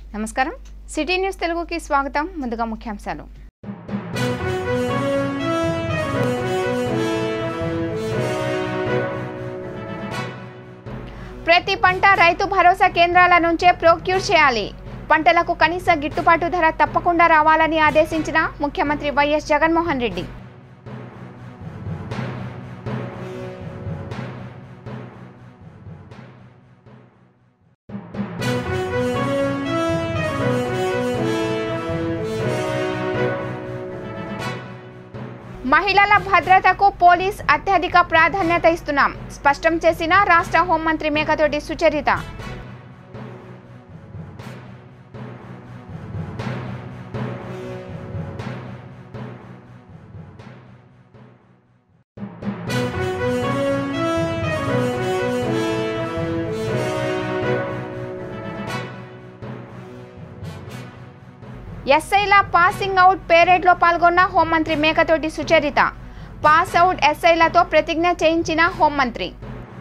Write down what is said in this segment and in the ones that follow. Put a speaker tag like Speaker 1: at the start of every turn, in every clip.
Speaker 1: నమస్కారం city news తెలుగుకి స్వాగతం ముందుగా ముఖ్యాంశాలు ప్రతి పంట రైతు భరోసా కేంద్రాల నుంచే ప్రొక్యూర్ చేయాలి పంటలకు కనీస గిట్టుబాటు ధర తప్పకుండా రావాలని ఆదేశించిన ముఖ్యమంత్రి వైఎస్ జగన్మోహన్ రెడ్డి మహిళల భద్రతకు పోలీస్ అత్యధిక ప్రాధాన్యత ఇస్తున్నాం స్పష్టం చేసిన రాష్ట్ర హోంమంత్రి మేకతోటి సుచరిత ఎస్ఐల పాసింగ్ అవుట్ పేరేడ్లో పాల్గొన్న హోంమంత్రి మేకతోటి సుచరిత పాస్ అవుట్ ఎస్ఐలతో ప్రతిజ్ఞ చేయించిన హోంమంత్రి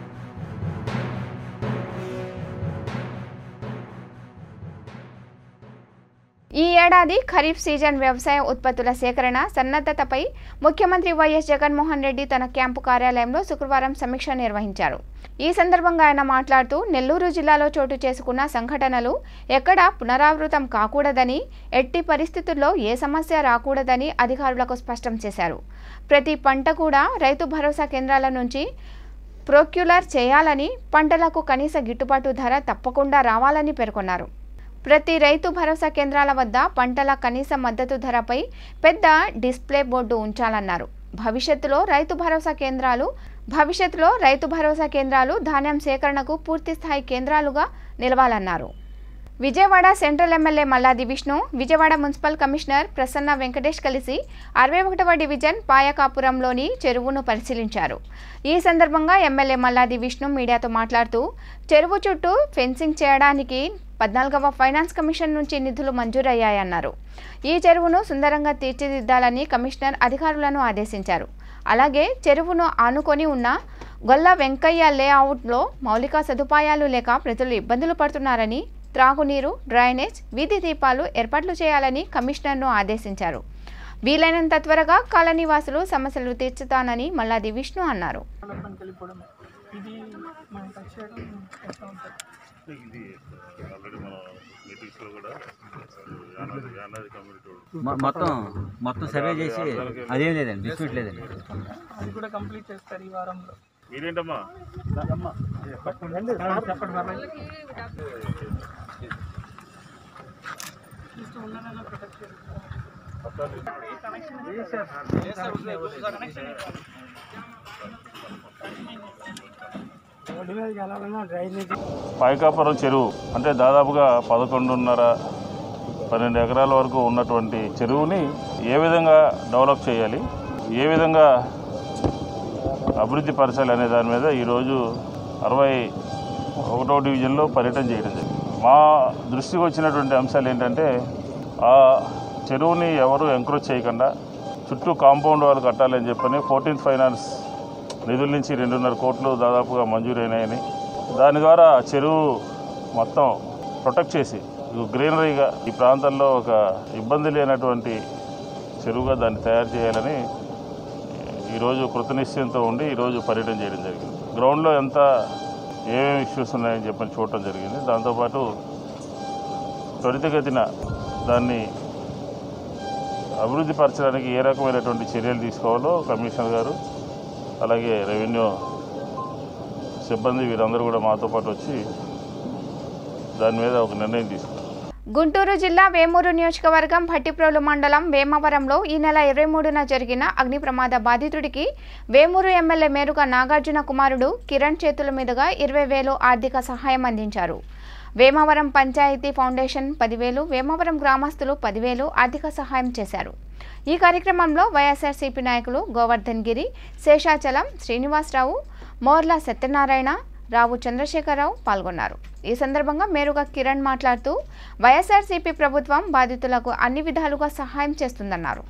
Speaker 1: ఈ ఏడాది ఖరీఫ్ సీజన్ వ్యవసాయ ఉత్పత్తుల సేకరణ సన్నద్ధతపై ముఖ్యమంత్రి వైఎస్ జగన్మోహన్ రెడ్డి తన క్యాంపు కార్యాలయంలో శుక్రవారం సమీక్ష నిర్వహించారు ఈ సందర్భంగా ఆయన మాట్లాడుతూ నెల్లూరు జిల్లాలో చోటు చేసుకున్న సంఘటనలు ఎక్కడా పునరావృతం కాకూడదని ఎట్టి పరిస్థితుల్లో ఏ సమస్య రాకూడదని అధికారులకు స్పష్టం చేశారు ప్రతి పంట కూడా రైతు భరోసా కేంద్రాల నుంచి ప్రొక్యులర్ చేయాలని పంటలకు కనీస గిట్టుబాటు ధర తప్పకుండా రావాలని పేర్కొన్నారు ప్రతి రైతు భరోసా కేంద్రాల వద్ద పంటల కనీస మద్దతు ధరపై పెద్ద డిస్ప్లే బోర్డు ఉంచాలన్నారు భవిష్యత్తులో రైతు భరోసా కేంద్రాలు భవిష్యత్తులో రైతు భరోసా కేంద్రాలు ధాన్యం సేకరణకు పూర్తి స్థాయి కేంద్రాలుగా నిలవాలన్నారు Vijayawada central MLA Malladi Vishnu Vijayawada municipal commissioner Prasanna Venkatesh కలిసి అరవై ఒకటవ డివిజన్ పాయకాపురంలోని చెరువును పరిశీలించారు ఈ సందర్భంగా ఎమ్మెల్యే మల్లాది విష్ణు మీడియాతో మాట్లాడుతూ చెరువు చుట్టూ ఫెన్సింగ్ చేయడానికి పద్నాలుగవ ఫైనాన్స్ కమిషన్ నుంచి నిధులు మంజూరయ్యాయన్నారు ఈ చెరువును సుందరంగా తీర్చిదిద్దాలని కమిషనర్ అధికారులను ఆదేశించారు అలాగే చెరువును ఆనుకొని ఉన్న గొల్ల వెంకయ్య లేఅవుట్లో మౌలిక సదుపాయాలు లేక ప్రజలు ఇబ్బందులు పడుతున్నారని త్రాగునీరు డ్రైనేజ్ వీధి దీపాలు ఏర్పాట్లు చేయాలని కమిషనర్ను ఆదేశించారు వీలైనంత త్వరగా కాలనీవాసులు సమస్యలు తీర్చుతానని మల్లాది విష్ణు అన్నారు
Speaker 2: డెవలప్మెంట్కి వెళ్ళిపోవడమే ఇది మనం టచ్ చేయడం చేస్తూ ఉంటాం
Speaker 3: ఇది ఆల్రెడీ మన మీటింగ్స్లో కూడా యానాది యానాది కమ్యూనిటీ వాళ్ళు
Speaker 4: మొ- మొత్తం మొత్తం సర్వే చేసి అదేం లేదండి డిస్ప్యూట్ లేదండి
Speaker 2: అది కూడా కంప్లీట్ చేస్తారు ఈ వారంలో
Speaker 3: మీరేంటమ్మా
Speaker 2: చెప్పండి పర్లేదు Just ఉన్నదన్నా protect చేస్తారు.
Speaker 3: పాయకాపురం చెరువు అంటే దాదాపుగా పదకొండున్నర పన్నెండు ఎకరాల వరకు ఉన్నటువంటి చెరువుని ఏ విధంగా డెవలప్ చేయాలి ఏ విధంగా అభివృద్ధి పరచాలి అనే దాని మీద ఈరోజు అరవై ఒకటో డివిజన్లో పర్యటన చేయడం జరిగింది మా దృష్టికి వచ్చినటువంటి అంశాలు ఏంటంటే ఆ చెరువుని ఎవరు ఎంకరేజ్ చేయకుండా చుట్టూ కాంపౌండ్ వాళ్ళు కట్టాలని చెప్పని ఫోర్టీన్త్ ఫైనాన్స్ నిధుల నుంచి రెండున్నర కోట్లు దాదాపుగా మంజూరైనాయని దాని ద్వారా ఆ చెరువు మొత్తం ప్రొటెక్ట్ చేసి గ్రీనరీగా ఈ ప్రాంతంలో ఒక ఇబ్బంది లేనటువంటి చెరువుగా దాన్ని తయారు చేయాలని ఈరోజు కృతనిశ్చయంతో ఉండి ఈరోజు పర్యటన చేయడం జరిగింది గ్రౌండ్లో ఎంత ఏమేమి ఇష్యూస్ ఉన్నాయని చెప్పని చూడటం జరిగింది దాంతోపాటు త్వరితగతిన దాన్ని అభివృద్ధి పరచడానికి ఏ రకమైనటువంటి చర్యలు తీసుకోవాలో కమిషనర్ గారు అలాగే రెవెన్యూ సిబ్బంది వీరందరూ కూడా మాతో పాటు వచ్చి దాని మీద ఒక నిర్ణయం తీసుకున్నారు
Speaker 1: గుంటూరు జిల్లా వేమూరు నియోజకవర్గం భట్టిప్రోలు మండలం వేమవరంలో ఈ నెల ఇరవై మూడున జరిగిన అగ్ని ప్రమాద బాధితుడికి వేమూరు ఎమ్మెల్యే మేరుగా నాగార్జున కుమారుడు కిరణ్ చేతుల మీదుగా ఇరవై వేలు ఆర్థిక సహాయం అందించారు వేమవరం పంచాయతీ ఫౌండేషన్ పదివేలు వేమవరం గ్రామస్తులు పదివేలు ఆర్థిక సహాయం చేశారు ఈ కార్యక్రమంలో వైఎస్ఆర్సీపీ నాయకులు గోవర్ధన్ గిరి శేషాచలం శ్రీనివాసరావు మోర్ల సత్యనారాయణ రావు చంద్రశేఖరరావు పాల్గొన్నారు ఈ సందర్భంగా మేరుగా కిరణ్ మాట్లాడుతూ వైఎస్ఆర్సీపీ ప్రభుత్వం బాధితులకు అన్ని విధాలుగా సహాయం చేస్తుందన్నారు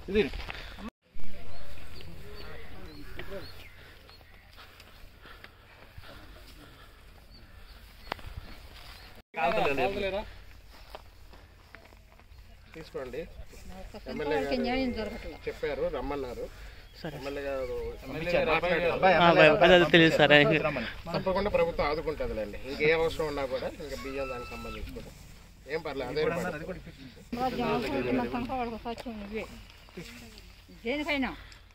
Speaker 5: తీసుకోండి ఎమ్మెల్యే గారు చెప్పారు రమ్మన్నారు ఎమ్మెల్యే గారు మాట్లాడారు.
Speaker 2: అదే తెలియదు సార్
Speaker 5: తప్పకుండా ప్రభుత్వం ఆదుకుంటుందిలేండి ఇంకే అవసరం ఉన్నా కూడా ఇంకా బియ్యం దానికి సంబంధించి కూడా ఏం పర్లేదు అదే పర్లేదు.
Speaker 6: దేనికైనా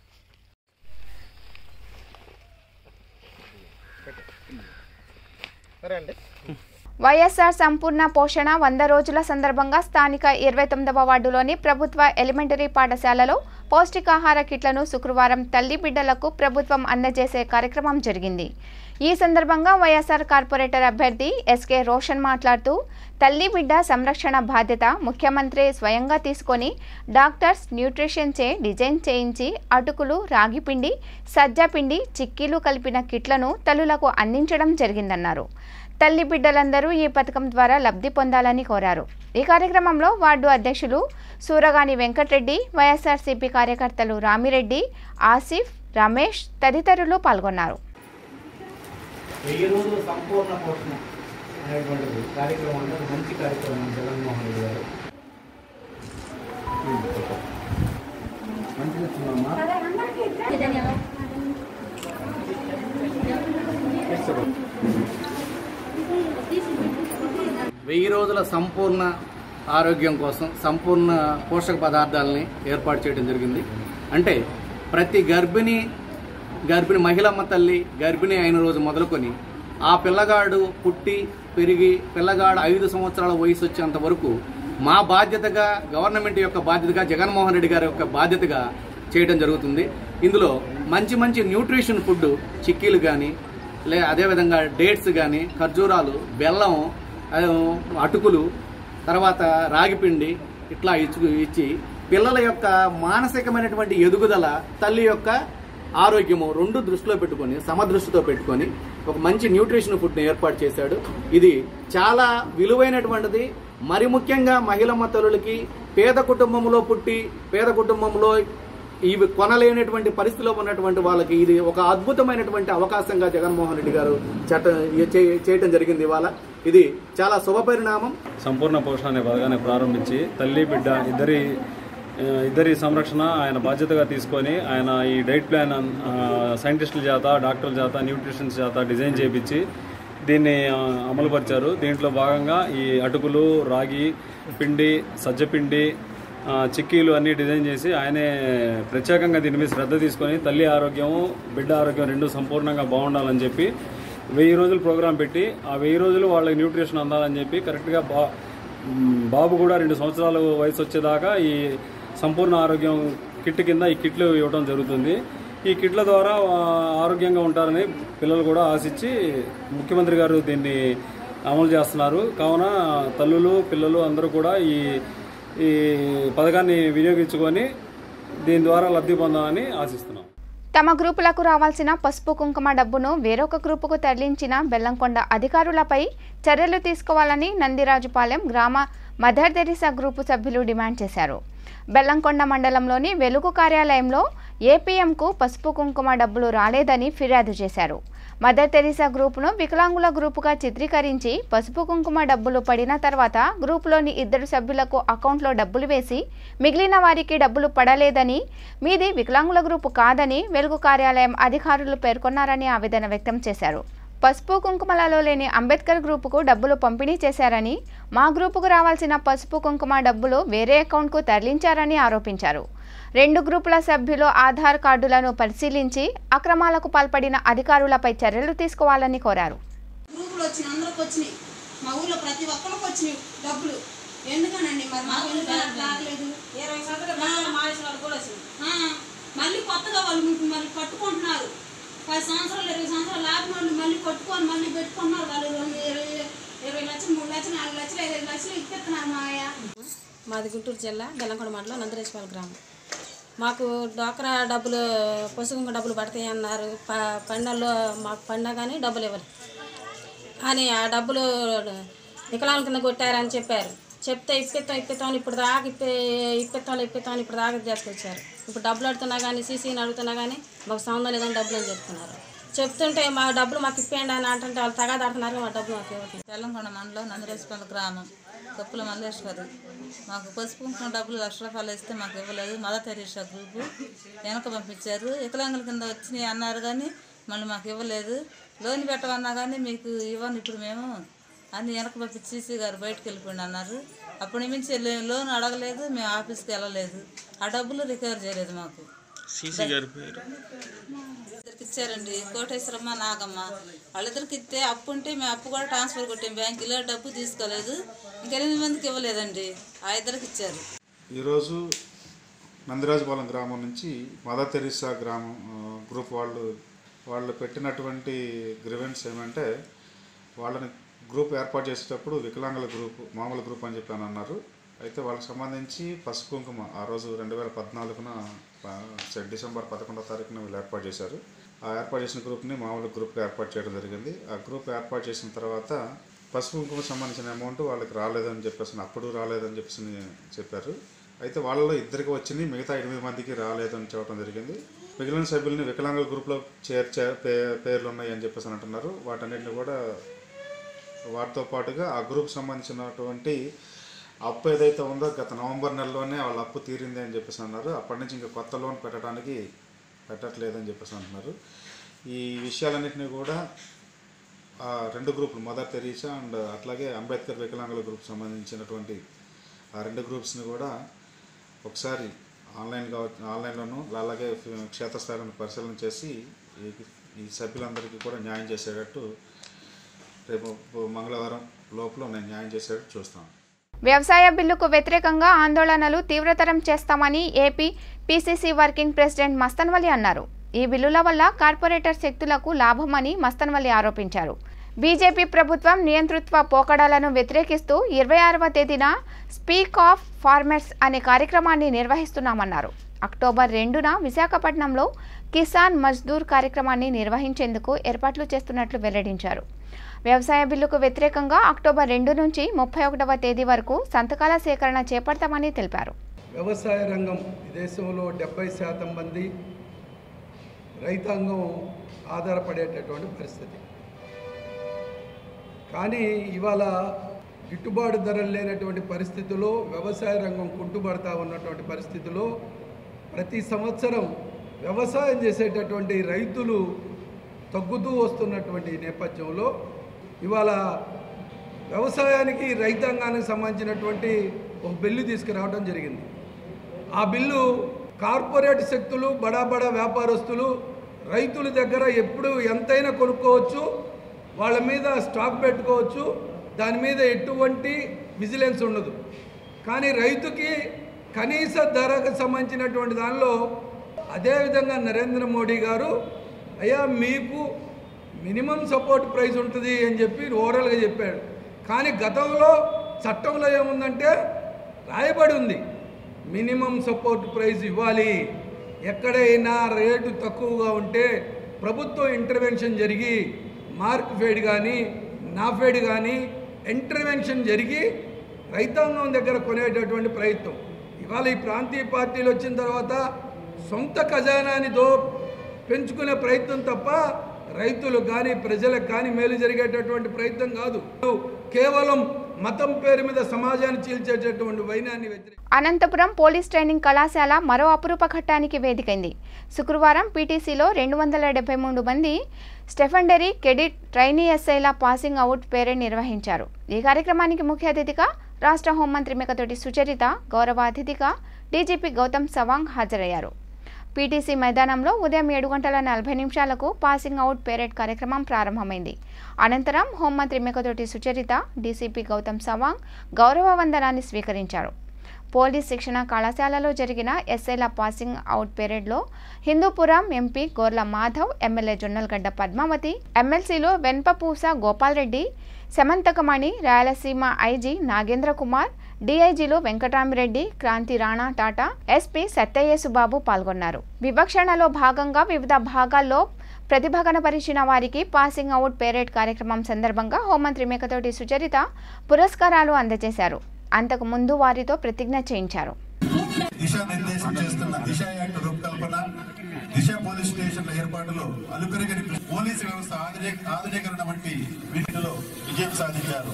Speaker 5: సరే అండి
Speaker 1: వైఎస్ఆర్ సంపూర్ణ పోషణ వంద రోజుల సందర్భంగా స్థానిక ఇరవై తొమ్మిదవ వార్డులోని ప్రభుత్వ ఎలిమెంటరీ పాఠశాలలో పౌష్టికాహార కిట్లను శుక్రవారం తల్లి బిడ్డలకు ప్రభుత్వం అందజేసే కార్యక్రమం జరిగింది ఈ సందర్భంగా వైఎస్ఆర్ కార్పొరేటర్ అభ్యర్థి ఎస్కే రోషన్ మాట్లాడుతూ తల్లి బిడ్డ సంరక్షణ బాధ్యత ముఖ్యమంత్రి స్వయంగా తీసుకొని డాక్టర్స్ న్యూట్రిషన్ చే డిజైన్ చేయించి అటుకులు రాగిపిండి సజ్జపిండి చిక్కీలు కలిపిన కిట్లను తల్లులకు అందించడం జరిగిందన్నారు తల్లి బిడ్డలందరూ ఈ పథకం ద్వారా లబ్ధి పొందాలని కోరారు ఈ కార్యక్రమంలో వార్డు అధ్యక్షులు సూరగాని వెంకటరెడ్డి వైఎస్ఆర్సీపీ కార్యకర్తలు రామిరెడ్డి ఆసిఫ్ రమేష్ తదితరులు పాల్గొన్నారు
Speaker 7: వెయ్యి రోజులు సంపూర్ణ పోషణ అనేటువంటిది కార్యక్రమం అంటే ఒక మంచి కార్యక్రమం జగన్మోహన్ రెడ్డి గారు మంచిగా వచ్చిందమ్మా వెయ్యి రోజుల సంపూర్ణ ఆరోగ్యం కోసం సంపూర్ణ పోషక పదార్థాలని ఏర్పాటు చేయడం జరిగింది అంటే ప్రతి గర్భిణి గర్భిణి మహిళమ్మ తల్లి గర్భిణి అయిన రోజు మొదలుకొని ఆ పిల్లగాడు పుట్టి పెరిగి పిల్లగాడు ఐదు సంవత్సరాల వయసు వచ్చేంత వరకు మా బాధ్యతగా గవర్నమెంట్ యొక్క బాధ్యతగా జగన్మోహన్ రెడ్డి గారి యొక్క బాధ్యతగా చేయడం జరుగుతుంది ఇందులో మంచి మంచి న్యూట్రిషన్ ఫుడ్ చిక్కీలు కానీ లే అదేవిధంగా డేట్స్ కానీ ఖర్జూరాలు బెల్లం ఆ, అటుకులు తర్వాత రాగిపిండి ఇట్లా ఇచ్చు ఇచ్చి పిల్లల యొక్క మానసికమైనటువంటి ఎదుగుదల తల్లి యొక్క ఆరోగ్యము రెండు దృష్టిలో పెట్టుకొని సమదృష్టితో పెట్టుకొని ఒక మంచి న్యూట్రిషన్ ఫుడ్ని ఏర్పాటు చేశాడు ఇది చాలా విలువైనటువంటిది మరి ముఖ్యంగా మహిళమ్మ తల్లులకి పేద కుటుంబంలో పుట్టి పేద కుటుంబంలో ఇవి కొనలేనటువంటి పరిస్థితిలో ఉన్నటువంటి వాళ్ళకి ఇది ఒక అద్భుతమైనటువంటి అవకాశంగా జగన్మోహన్ రెడ్డి గారు చట్ట చే- చేయటం జరిగింది ఇవాళ ఇది చాలా శుభ పరిణామం
Speaker 8: సంపూర్ణ పోషణ అనే పథకాన్ని ప్రారంభించి తల్లి బిడ్డ ఇద్దరి ఆ, ఇద్దరి సంరక్షణ ఆయన బాధ్యతగా తీసుకొని ఆయన ఈ డైట్ ప్లాన్ ఆ, సైంటిస్టుల చేత డాక్టర్ల చేత న్యూట్రిషన్స్ చేత డిజైన్ చేపించి దీన్ని ఆ, అమలుపరిచారు దీంట్లో భాగంగా ఈ అటుకులు రాగి పిండి సజ్జపిండి ఆ, చిక్కీలు అన్ని డిజైన్ చేసి ఆయనే ప్రత్యేకంగా దీని మీద శ్రద్ధ తీసుకొని తల్లి ఆరోగ్యం బిడ్డ ఆరోగ్యం రెండు సంపూర్ణంగా బాగుండాలని చెప్పి వెయ్యి రోజులు ప్రోగ్రాం పెట్టి ఆ వెయ్యి రోజులు వాళ్ళకి న్యూట్రిషన్ అందాలని చెప్పి కరెక్ట్గా బా మ్, బాబు కూడా రెండు సంవత్సరాల వయసు వచ్చేదాకా ఈ సంపూర్ణ ఆరోగ్యం కిట్ కింద ఈ కిట్లు ఇవ్వడం జరుగుతుంది ఈ కిట్ల ద్వారా ఆ, ఆరోగ్యంగా ఉంటారని పిల్లలు కూడా ఆశించి ముఖ్యమంత్రి గారు దీన్ని అమలు చేస్తున్నారు కావున తల్లులు పిల్లలు అందరూ కూడా ఈ ఈ పథకాన్ని వినియోగించుకొని దీని ద్వారా లబ్ధి పొందాలని ఆశిస్తున్నాం
Speaker 1: తమ గ్రూపులకు రావాల్సిన పసుపు కుంకుమ డబ్బును వేరొక గ్రూపుకు తరలించిన బెల్లంకొండ అధికారులపై చర్యలు తీసుకోవాలని నందిరాజుపాలెం గ్రామ మదర్ తెరిసా గ్రూపు సభ్యులు డిమాండ్ చేశారు బెల్లంకొండ మండలంలోని వెలుగు కార్యాలయంలో ఏపీఎంకు పసుపు కుంకుమ డబ్బులు రాలేదని ఫిర్యాదు చేశారు మదర్ తెరిసా గ్రూపును వికలాంగుల గ్రూపుగా చిత్రీకరించి పసుపు కుంకుమ డబ్బులు పడిన తర్వాత గ్రూపులోని ఇద్దరు సభ్యులకు అకౌంట్లో డబ్బులు వేసి మిగిలిన వారికి డబ్బులు పడలేదని మీది వికలాంగుల గ్రూపు కాదని వెలుగు కార్యాలయం అధికారులు పేర్కొన్నారని ఆవేదన వ్యక్తం చేశారు పసుపు కుంకుమలలో లేని అంబేద్కర్ గ్రూపుకు డబ్బులు పంపిణీ చేశారని మా గ్రూపుకు రావాల్సిన పసుపు కుంకుమ డబ్బులు వేరే అకౌంట్కు తరలించారని ఆరోపించారు రెండు గ్రూపుల సభ్యులు ఆధార్ కార్డులను పరిశీలించి అక్రమాలకు పాల్పడిన అధికారులపై చర్యలు తీసుకోవాలని కోరారు
Speaker 9: గ్రూపులు వచ్చినాయి అందరికి వచ్చినాయి మా ఊర్లో ప్రతి ఒక్కరికి వచ్చినాయి డబ్బులు ఎందుకనండి మరి మాకు ఎందుకు రావట్లేదు ఇరవై సంవత్సరాలు మానేసిన వాళ్ళు కూడా వచ్చినాయి మళ్ళీ కొత్తగా వాళ్ళు మీకు మళ్ళీ పట్టుకుంటున్నారు పది సంవత్సరాలు ఇరవై సంవత్సరాలు లాభం వాళ్ళు మళ్ళీ పట్టుకొని మళ్ళీ పెట్టుకున్నారు వాళ్ళు రెండు ఇరవై ఇరవై లక్షలు మూడు లక్షలు నాలుగు లక్షలు ఐదు లక్షలు ఇప్పిస్తున్నారు మా అయ్య
Speaker 10: మాది గుంటూరు జిల్లా బెల్లంకొండ మండలం నందరేశ్వర గ్రామం మాకు డోక్రా డబ్బులు పసుపు డబ్బులు పడతాయి అన్నారు ప పండల్లో మాకు పండా కానీ డబ్బులు ఇవ్వలేదు అని ఆ డబ్బులు వికలాంగుల కింద కొట్టారని చెప్పారు చెప్తే ఇప్పిస్తాం ఇప్పిస్తాం అని ఇప్పుడు దాకా ఇప్పి ఇప్పిస్తాం ఇప్పిస్తాం అని ఇప్పుడు దాకా తీసుకొచ్చారు ఇప్పుడు డబ్బులు అడుగుతున్నా కానీ సీసీని అడుగుతున్నా కానీ మాకు సంబంధం లేదని డబ్బులు అని చెప్తున్నారు చెప్తుంటే మా డబ్బులు మాకు ఇప్పేయండి అని అంటే వాళ్ళు తగాదాడుతున్నారు మా డబ్బులు మాకు ఇవ్వట్లేదు
Speaker 6: తెలంగాణ మండలం నందరేశ్వరం గ్రామం కప్పుల మల్లేశ్వరి మాకు పసుపు కుంకుమ డబ్బులు లక్ష రూపాయలు ఇస్తే మాకు ఇవ్వలేదు మదర్ తెరీసా గ్రూపు వెనక పంపించారు వికలాంగుల కింద వచ్చినాయి అన్నారు కానీ మళ్ళీ మాకు ఇవ్వలేదు లోన్ పెట్టమన్నా కానీ మీకు ఇవ్వను ఇప్పుడు మేము అని వెనక పంపించి సీసీ గారు బయటకు వెళ్ళిపోయింది అన్నారు అప్పటి నుంచి లే- లోన్ అడగలేదు మేము ఆఫీస్కి వెళ్ళలేదు ఆ డబ్బులు రికవర్ చేయలేదు మాకు
Speaker 2: సీసీ గారి పేరు
Speaker 6: ఇద్దరికి ఇచ్చారండి కోటేశ్వరమ్మ నాగమ్మ వాళ్ళిద్దరికి ఇస్తే అప్పు ఉంటే మేము అప్పు కూడా ట్రాన్స్ఫర్ కొట్టాం బ్యాంకులో డబ్బు తీసుకోలేదు ఇంకెనిమిది మందికి ఇవ్వలేదండి ఆ ఇద్దరికి ఇచ్చారు
Speaker 11: ఈరోజు నందిరాజపాలెం గ్రామం నుంచి మదర్ తెరీసా గ్రామం ఆ, గ్రూప్ వాళ్ళు వాళ్ళు పెట్టినటువంటి గ్రివెన్స్ ఏమంటే వాళ్ళని గ్రూప్ ఏర్పాటు చేసేటప్పుడు వికలాంగుల గ్రూప్ మామూలు గ్రూప్ అని చెప్పి అని అన్నారు అయితే వాళ్ళకి సంబంధించి పసుపు కుంకుమ ఆ రోజు రెండు వేల పద్నాలుగున ఆ, సె- డిసెంబర్ పదకొండో తారీఖున వీళ్ళు ఏర్పాటు చేశారు ఆ ఏర్పాటు చేసిన గ్రూప్ని మామూలు గ్రూప్గా ఏర్పాటు చేయడం జరిగింది ఆ గ్రూప్ ఏర్పాటు చేసిన తర్వాత పసుపు కుంకుమ సంబంధించిన అమౌంట్ వాళ్ళకి రాలేదని చెప్పేసి అప్పుడు రాలేదని చెప్పేసి చెప్పారు అయితే వాళ్ళలో ఇద్దరికి వచ్చింది మిగతా ఎనిమిది మందికి రాలేదని చెప్పడం జరిగింది మిగిలిన సభ్యుల్ని వికలాంగుల గ్రూప్లో చేర్చే పే పేర్లు ఉన్నాయి అని చెప్పేసి అని అంటున్నారు వాటన్నిటిని కూడా వాటితో పాటుగా ఆ గ్రూప్ సంబంధించినటువంటి అప్పు ఏదైతే ఉందో గత నవంబర్ నెలలోనే వాళ్ళ అప్పు తీరింది అని చెప్పేసి అన్నారు అప్పటి నుంచి ఇంకా కొత్త లోన్ పెట్టడానికి పెట్టట్లేదని చెప్పేసి అంటున్నారు ఈ విషయాలన్నింటినీ కూడా ఆ రెండు గ్రూపులు మదర్ తెరీసా అండ్ అట్లాగే అంబేద్కర్ వికలాంగుల గ్రూప్ సంబంధించినటువంటి ఆ రెండు గ్రూప్స్ని కూడా ఒకసారి ఆన్లైన్ కావచ్చు ఆన్లైన్లోనూ అలాగే క్షేత్రస్థాయిలో పరిశీలన చేసి ఈ ఈ సభ్యులందరికీ కూడా న్యాయం చేసేటట్టు రేపు మంగళవారం లోపల నేను న్యాయం చేసేటట్టు చూస్తాను
Speaker 1: వ్యవసాయ బిల్లుకు వ్యతిరేకంగా ఆందోళనలు తీవ్రతరం చేస్తామని AP PCC working president Mastanvali అన్నారు ఈ బిల్లుల వల్ల కార్పొరేటర్ శక్తులకు లాభమని మస్తన్వలి ఆరోపించారు బీజేపీ ప్రభుత్వం నియంతృత్వ పోకడాలను వ్యతిరేకిస్తూ ఇరవై ఆరవ తేదీన స్పీక్ ఆఫ్ ఫార్మర్స్ అనే కార్యక్రమాన్ని నిర్వహిస్తున్నామన్నారు అక్టోబర్ రెండున విశాఖపట్నంలో కిసాన్ మజ్దూర్ కార్యక్రమాన్ని నిర్వహించేందుకు ఏర్పాట్లు చేస్తున్నట్లు వెల్లడించారు వ్యవసాయ బిల్లుకు వ్యతిరేకంగా అక్టోబర్ రెండు నుంచి ముప్పై ఒకటవ తేదీ వరకు సంతకాల సేకరణ చేపడతామని తెలిపారు
Speaker 12: వ్యవసాయ రంగం ఈ దేశంలో డెబ్బై శాతం మంది రైతాంగం ఆధారపడేటటువంటి పరిస్థితి కానీ ఇవాళ గిట్టుబాటు ధరలు లేనటువంటి పరిస్థితుల్లో వ్యవసాయ రంగం కుంటుపడతా ఉన్నటువంటి పరిస్థితిలో ప్రతి సంవత్సరం వ్యవసాయం చేసేటటువంటి రైతులు తగ్గుతూ వస్తున్నటువంటి నేపథ్యంలో ఇవాళ వ్యవసాయానికి రైతాంగానికి సంబంధించినటువంటి ఒక బిల్లు తీసుకురావడం జరిగింది ఆ బిల్లు కార్పొరేట్ శక్తులు బడా బడా వ్యాపారస్తులు రైతుల దగ్గర ఎప్పుడు ఎంతైనా కొనుక్కోవచ్చు వాళ్ళ మీద స్టాక్ పెట్టుకోవచ్చు దాని మీద ఎటువంటి విజిలెన్స్ ఉండదు కానీ రైతుకి కనీస ధరకు సంబంధించినటువంటి దానిలో అదేవిధంగా నరేంద్ర మోడీ గారు అయ్యా మీకు మినిమం సపోర్ట్ ప్రైస్ ఉంటుంది అని చెప్పి ఓవరాల్గా చెప్పాడు కానీ గతంలో చట్టంలో ఏముందంటే రాయబడి ఉంది మినిమం సపోర్ట్ ప్రైస్ ఇవ్వాలి ఎక్కడైనా రేటు తక్కువగా ఉంటే ప్రభుత్వం ఇంటర్వెన్షన్ జరిగి మార్క్ ఫేడ్ కానీ నాఫేడ్ కానీ ఇంటర్వెన్షన్ జరిగి రైతాంగం దగ్గర కొనేటటువంటి ప్రయత్నం ఇవాళ ఈ ప్రాంతీయ పార్టీలు వచ్చిన తర్వాత సొంత ఖజానాని దో పెంచుకునే ప్రయత్నం తప్ప రైతులు కానీ ప్రజలకు కానీ మేలు జరిగేటటువంటి ప్రయత్నం కాదు కేవలం మతం పేరు మీద సమాజాన్ని చీల్చేటటువంటి వైనాన్ని వ్యతిరేక
Speaker 1: అనంతపురం పోలీస్ ట్రైనింగ్ కళాశాల మరో అపురూప ఘట్టానికి వేదికైంది శుక్రవారం పీటీసీలో రెండు వందల డెబ్బై మూడు మంది స్టెఫండరీ కెడిట్ ట్రైనీ ఎస్ఐల పాసింగ్ అవుట్ పేరెడ్ నిర్వహించారు ఈ కార్యక్రమానికి ముఖ్య అతిథిగా రాష్ట్ర హోంమంత్రి మెకతోటి సుచరిత గౌరవ అతిథిగా డీజీపీ గౌతమ్ సవాంగ్ హాజరయ్యారు పీటీసీ మైదానంలో ఉదయం ఏడు గంటల నలభై నిమిషాలకు పాసింగ్ అవుట్ పేరెడ్ కార్యక్రమం ప్రారంభమైంది అనంతరం హోంమంత్రి మెకతోటి సుచరిత డీసీపీ గౌతమ్ సవాంగ్ గౌరవ వందనాన్ని స్వీకరించారు పోలీస్ శిక్షణ కళాశాలలో జరిగిన ఎస్ఐల పాసింగ్ అవుట్ పెరేడ్లో హిందూపురం ఎంపీ గోర్ల మాధవ్ ఎమ్మెల్యే జొన్నలగడ్డ పద్మావతి ఎమ్మెల్సీలు వెన్పపూస గోపాల్ రెడ్డి శమంతకమణి రాయలసీమ ఐజీ నాగేంద్ర కుమార్ డీఐజీలు వెంకటరామిరెడ్డి క్రాంతి రాణా టాటా ఎస్పీ సత్యయేసుబాబు పాల్గొన్నారు వివక్షణలో భాగంగా వివిధ భాగాల్లో ప్రతిభ కనపరిచిన వారికి పాసింగ్ అవుట్ పేరేడ్ కార్యక్రమం సందర్భంగా హోంమంత్రి మేకతోటి సుచరిత పురస్కారాలు అందజేశారు అంతకు ముందు వారితో ప్రతిజ్ఞ చేయించారు
Speaker 13: దిశానిర్దేశం చేస్తున్న దిశ యాక్ట్ రూపకల్పన దిశ పోలీస్ స్టేషన్ల ఏర్పాటులో అలుకరిగని పోలీసు వ్యవస్థ ఆధునిక ఆధునీకరణ వంటి వీటిలో విజయం సాధించారు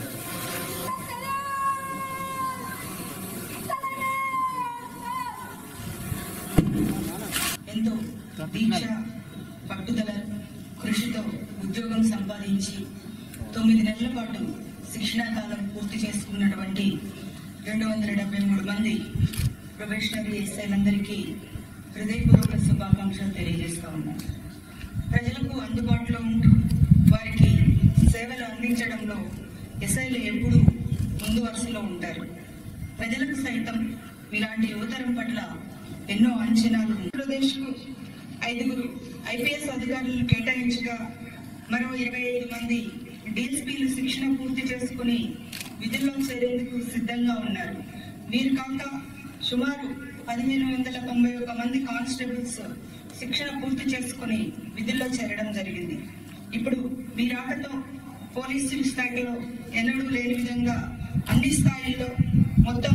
Speaker 14: ఎంతో దీక్ష పట్టుదల కృషితో ఉద్యోగం సంపాదించి తొమ్మిది నెలల పాటు శిక్షణా కాలం పూర్తి చేసుకున్నటువంటి రెండు వందల డెబ్బై మూడు మంది ప్రొబేషనరీ ఎస్ఐలందరికీ హృదయపూర్వక శుభాకాంక్షలు తెలియజేస్తా ఉన్నాను ప్రజలకు అందుబాటులో ఉంటూ వారికి సేవలు అందించడంలో ఎస్ఐలు ఎప్పుడూ ముందు వరుసలో ఉంటారు ప్రజలకు సైతం మీలాంటి యువతరం పట్ల ఎన్నో అంచనాలు ఆంధ్రప్రదేశ్కు ఐదుగురు ఐపీఎస్ అధికారులను కేటాయించగా మరో ఇరవై ఐదు మంది డీఎస్పీలు శిక్షణ పూర్తి చేసుకుని విధుల్లో చేరేందుకు సిద్ధంగా ఉన్నారు వీరు కాక సుమారు పదిహేను వందల తొంభై ఒక మంది కానిస్టేబుల్స్ శిక్షణ పూర్తి చేసుకుని విధుల్లో చేరడం జరిగింది ఇప్పుడు మీ రాకతో పోలీసు శాఖలో ఎన్నడూ లేని విధంగా అన్ని స్థాయిల్లో మొత్తం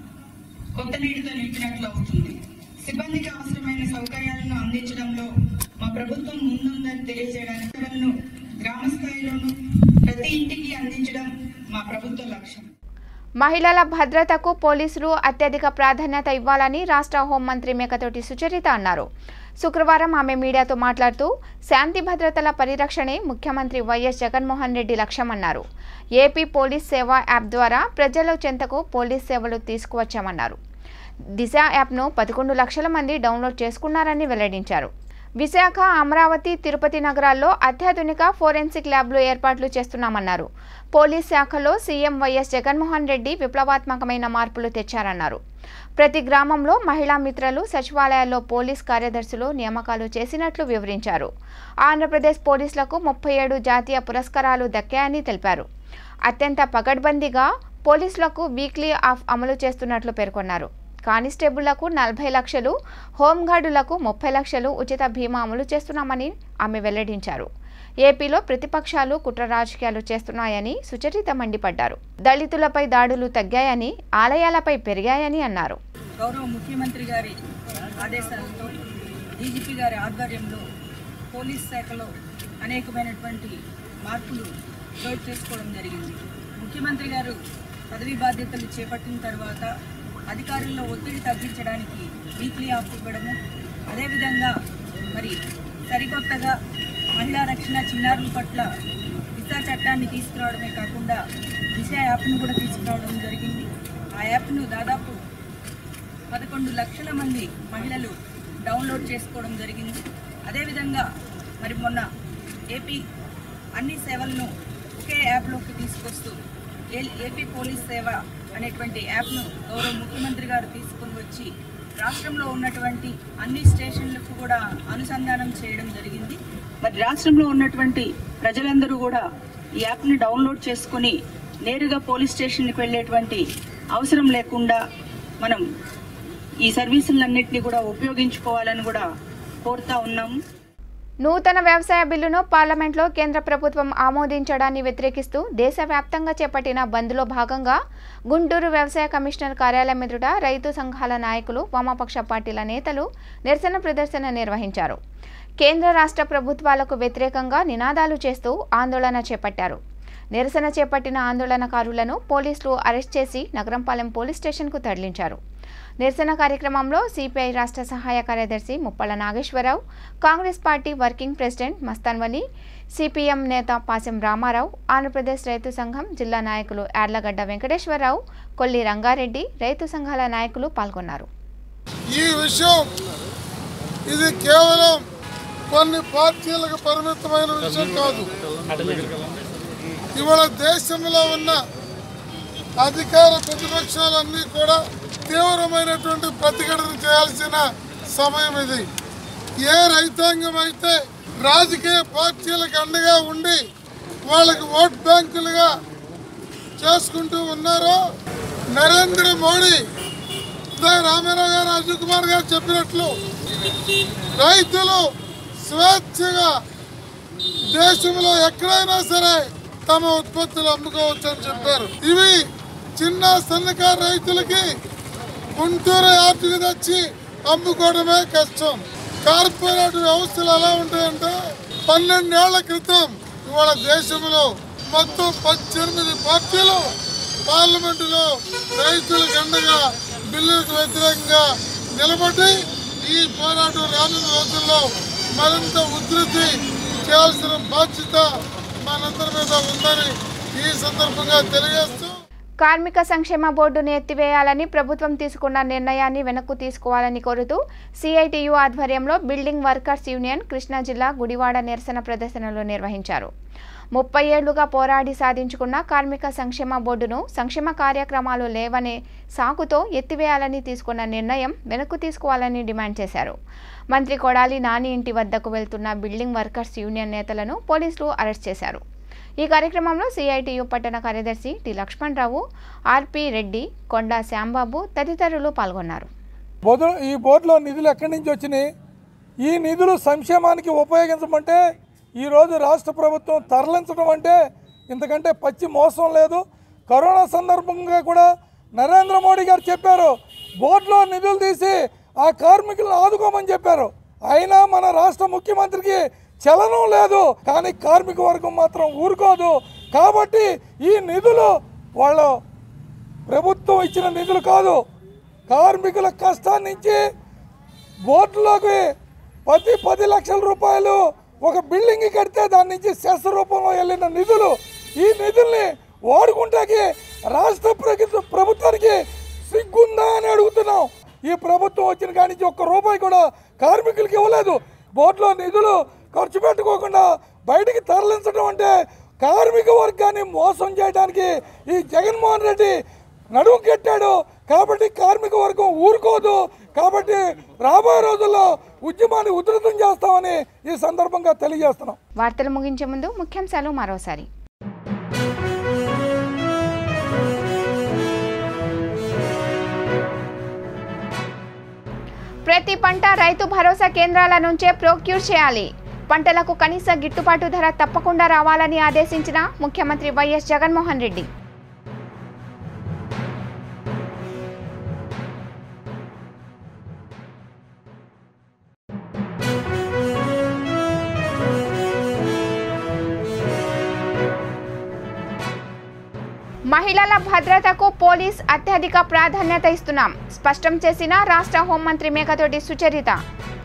Speaker 14: కొత్త నీటితో నింపినట్లు అవుతుంది సిబ్బందికి అవసరమైన సౌకర్యాలను అందించడంలో మా ప్రభుత్వం ముందుందని తెలియజేయడానికి సేవలను గ్రామ స్థాయిలోనూ ప్రతి ఇంటికి అందించడం మా ప్రభుత్వ లక్ష్యం
Speaker 1: మహిళల భద్రతకు పోలీసులు అత్యధిక ప్రాధాన్యత ఇవ్వాలని రాష్ట్ర హోంమంత్రి మేకతోటి సుచరిత అన్నారు శుక్రవారం ఆమె మీడియాతో మాట్లాడుతూ శాంతి భద్రతల పరిరక్షణే ముఖ్యమంత్రి వైఎస్ జగన్మోహన్ రెడ్డి లక్ష్యమన్నారు ఏపీ పోలీస్ సేవ యాప్ ద్వారా ప్రజల చెంతకు పోలీస్ సేవలు తీసుకువచ్చామన్నారు దిశ యాప్ను పదకొండు లక్షల మంది డౌన్లోడ్ చేసుకున్నారని వెల్లడించారు విశాఖ అమరావతి తిరుపతి నగరాల్లో అత్యాధునిక ఫోరెన్సిక్ ల్యాబ్లు ఏర్పాట్లు చేస్తున్నామన్నారు పోలీస్ శాఖలో సీఎం వైఎస్ జగన్మోహన్ రెడ్డి విప్లవాత్మకమైన మార్పులు తెచ్చారన్నారు ప్రతి గ్రామంలో మహిళా మిత్రలు సచివాలయాల్లో పోలీస్ కార్యదర్శులు నియామకాలు చేసినట్లు వివరించారు ఆంధ్రప్రదేశ్ పోలీసులకు ముప్పై ఏడు జాతీయ పురస్కారాలు దక్కాయని తెలిపారు అత్యంత పగడ్బందీగా పోలీసులకు వీక్లీ ఆఫ్ అమలు చేస్తున్నట్లు పేర్కొన్నారు కానిస్టేబుళ్లకు నలభై లక్షలు హోంగార్డులకు ముప్పై లక్షలు ఉచిత బీమా అమలు చేస్తున్నామని ఆమె వెల్లడించారు ఏపీలో ప్రతిపక్షాలు కుట్ర రాజకీయాలు చేస్తున్నాయని సుచరిత మండిపడ్డారు దళితులపై దాడులు తగ్గాయని ఆలయాలపై పెరిగాయని అన్నారు
Speaker 15: గౌరవ ముఖ్యమంత్రి గారి ఆదేశాలతో డీజీపీ గారి ఆధ్వర్యంలో పోలీస్ శాఖలో అనేకమైనటువంటి మార్పులు చోటు చేసుకోవడం జరిగింది ముఖ్యమంత్రి గారు పదవీ బాధ్యతలు చేపట్టిన తర్వాత అధికారుల్లో ఒత్తిడి తగ్గించడానికి వీక్లీ ఆఫ్ ఇవ్వడము అదేవిధంగా మరి సరికొత్తగా మహిళా రక్షణ చిన్నారుల పట్ల దిశా చట్టాన్ని తీసుకురావడమే కాకుండా దిశ యాప్ను కూడా తీసుకురావడం జరిగింది ఆ యాప్ను దాదాపు పదకొండు లక్షల మంది మహిళలు డౌన్లోడ్ చేసుకోవడం జరిగింది అదేవిధంగా మరి మొన్న ఏపీ అన్ని సేవలను ఒకే యాప్లోకి తీసుకొస్తూ ఏ- ఏపీ పోలీస్ సేవ అనేటువంటి యాప్ను గౌరవ ముఖ్యమంత్రి గారు తీసుకొని వచ్చి రాష్ట్రంలో ఉన్నటువంటి అన్ని స్టేషన్లకు కూడా అనుసంధానం చేయడం జరిగింది మరి రాష్ట్రంలో ఉన్నటువంటి ప్రజలందరూ కూడా ఈ యాప్ని డౌన్లోడ్ చేసుకుని నేరుగా పోలీస్ స్టేషన్కి వెళ్ళేటువంటి అవసరం లేకుండా మనం ఈ సర్వీసులన్నింటినీ కూడా ఉపయోగించుకోవాలని కూడా కోరుతా ఉన్నాము
Speaker 1: నూతన వ్యవసాయ బిల్లును పార్లమెంట్లో కేంద్ర ప్రభుత్వం ఆమోదించడాన్ని వ్యతిరేకిస్తూ దేశవ్యాప్తంగా చేపట్టిన బంద్లో భాగంగా గుంటూరు వ్యవసాయ కమిషనర్ కార్యాలయం ఎదుట రైతు సంఘాల నాయకులు వామపక్ష పార్టీల నేతలు నిరసన ప్రదర్శన నిర్వహించారు కేంద్ర రాష్ట్ర ప్రభుత్వాలకు వ్యతిరేకంగా నినాదాలు చేస్తూ ఆందోళన చేపట్టారు నిరసన చేపట్టిన ఆందోళనకారులను పోలీసులు అరెస్ట్ చేసి నగరంపాలెం పోలీస్ స్టేషన్కు తరలించారు నిరసన కార్యక్రమంలో సిపిఐ రాష్ట్ర సహాయ కార్యదర్శి Muppala Nageswararao Congress party working president Mastan Vali CPM నేత పాసెం రామారావు ఆంధ్రప్రదేశ్ రైతు సంఘం జిల్లా నాయకులు యార్లగడ్డ వెంకటేశ్వరరావు కొల్లి రంగారెడ్డి రైతు సంఘాల నాయకులు పాల్గొన్నారు
Speaker 16: ఈ విషయం ఇది కేవలం కొన్ని పార్టీలకు పరిమితమైన విషయం కాదు ఇవాళ దేశంలో ఉన్న అధికార ప్రతిపక్షాలన్నీ కూడా తీవ్రమైనటువంటి ప్రతిఘటన చేయాల్సిన సమయం ఇది ఏ రైతాంగం అయితే రాజకీయ పార్టీలకు అండగా ఉండి వాళ్ళకి ఓట్ బ్యాంకులుగా చేసుకుంటూ ఉన్నారో నరేంద్ర మోడీ ఉదయ రామారావు గారు అజయ్ కుమార్ గారు చెప్పినట్లు రైతులు స్వేచ్ఛగా దేశంలో ఎక్కడైనా సరే తమ ఉత్పత్తులు అమ్ముకోవచ్చు అని చెప్పారు ఇవి చిన్న సన్నకారు రైతులకి గుంటూరు యార్డుకి తెచ్చి అమ్ముకోవడమే కష్టం కార్పొరేట్ వ్యవస్థలు ఎలా ఉంటాయంటే పన్నెండేళ్ల క్రితం ఇవాళ దేశంలో మొత్తం పద్దెనిమిది పార్టీలు పార్లమెంటులో రైతులకు అండగా బిల్లులకు వ్యతిరేకంగా నిలబడి ఈ పోరాటం రానున్న రోజుల్లో మరింత ఉధృతి చేయాల్సిన బాధ్యత మనందరి మీద ఉందని ఈ సందర్భంగా తెలియజేస్తూ
Speaker 1: కార్మిక సంక్షేమ బోర్డును ఎత్తివేయాలని ప్రభుత్వం తీసుకున్న నిర్ణయాన్ని వెనక్కు తీసుకోవాలని కోరుతూ సిఐటియు ఆధ్వర్యంలో బిల్డింగ్ వర్కర్స్ యూనియన్ కృష్ణా జిల్లా గుడివాడ నిరసన ప్రదర్శనలు నిర్వహించారు ముప్పై ఏళ్లుగా పోరాడి సాధించుకున్న కార్మిక సంక్షేమ బోర్డును సంక్షేమ కార్యక్రమాలు లేవనే సాకుతో ఎత్తివేయాలని తీసుకున్న నిర్ణయం వెనక్కు తీసుకోవాలని డిమాండ్ చేశారు మంత్రి కొడాలి నాని ఇంటి వద్దకు వెళ్తున్న బిల్డింగ్ వర్కర్స్ యూనియన్ నేతలను పోలీసులు అరెస్ట్ చేశారు ఈ కార్యక్రమంలో సిఐటియు పట్టణ కార్యదర్శి టి లక్ష్మణరావు ఆర్పి రెడ్డి కొండా శ్యాంబాబు తదితరులు పాల్గొన్నారు
Speaker 12: బోధ ఈ బోర్డులో నిధులు ఎక్కడి నుంచి వచ్చినాయి ఈ నిధులు సంక్షేమానికి ఉపయోగించమంటే ఈరోజు రాష్ట్ర ప్రభుత్వం తరలించడం అంటే ఇంతకంటే పచ్చి మోసం లేదు కరోనా సందర్భంగా కూడా నరేంద్ర మోడీ గారు చెప్పారు బోర్డులో నిధులు తీసి ఆ కార్మికులను ఆదుకోమని చెప్పారు అయినా మన రాష్ట్ర ముఖ్యమంత్రికి చలనం లేదు కానీ కార్మిక వర్గం మాత్రం ఊరుకోదు కాబట్టి ఈ నిధులు వాళ్ళు ప్రభుత్వం ఇచ్చిన నిధులు కాదు కార్మికుల కష్టాన్నించి బోర్డులోకి ప్రతి పది లక్షల రూపాయలు ఒక బిల్డింగ్ కడితే దాని నుంచి సెస్ రూపంలో వెళ్ళిన నిధులు ఈ నిధుల్ని వాడుకుంటాకి రాష్ట్ర ప్రభుత్వ ప్రభుత్వానికి సిగ్గుందా అని అడుగుతున్నాం ఈ ప్రభుత్వం వచ్చిన కాడి నుంచి ఒక్క రూపాయి కూడా కార్మికులకి ఇవ్వలేదు బోర్డులో నిధులు ఖర్చు పెట్టుకోకుండా బయటికి తరలించడం అంటే కార్మిక వర్గాన్ని మోసం చేయడానికి ఈ జగన్మోహన్ రెడ్డి నడుము కట్టాడు కాబట్టి కార్మిక వర్గం ఊరుకోదు కాబట్టి రాబోయే రోజుల్లో ఉద్యమాన్ని ఉధృతం చేస్తామని ఈ సందర్భంగా తెలియజేస్తున్నాం
Speaker 1: వార్తలు ముగించే ముందు ముఖ్యాంశాలు మరోసారి ప్రతి పంట రైతు భరోసా కేంద్రాల నుంచే ప్రొక్యూర్ చేయాలి పంటలకు కనీస గిట్టుబాటు ధర తప్పకుండా రావాలని ఆదేశించిన ముఖ్యమంత్రి వైఎస్ జగన్మోహన్ రెడ్డి మహిళల భద్రతకు పోలీస్ అత్యధిక ప్రాధాన్యత ఇస్తున్నాం స్పష్టం చేసిన రాష్ట్ర హోంమంత్రి మేకతోటి సుచరిత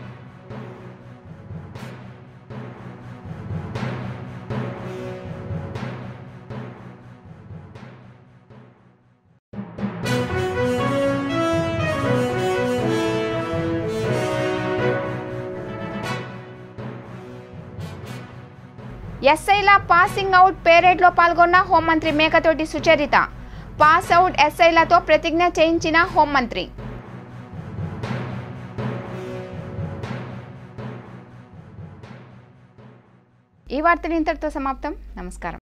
Speaker 1: ఎస్ఐల పాసింగ్ అవుట్ పేరేడ్లో పాల్గొన్న హోంమంత్రి మేకతోటి సుచరిత పాస్ అవుట్ ఎస్ఐలతో ప్రతిజ్ఞ చేయించిన హోంమంత్రి ఈ వార్తలు ఇంతటితో సమాప్తం నమస్కారం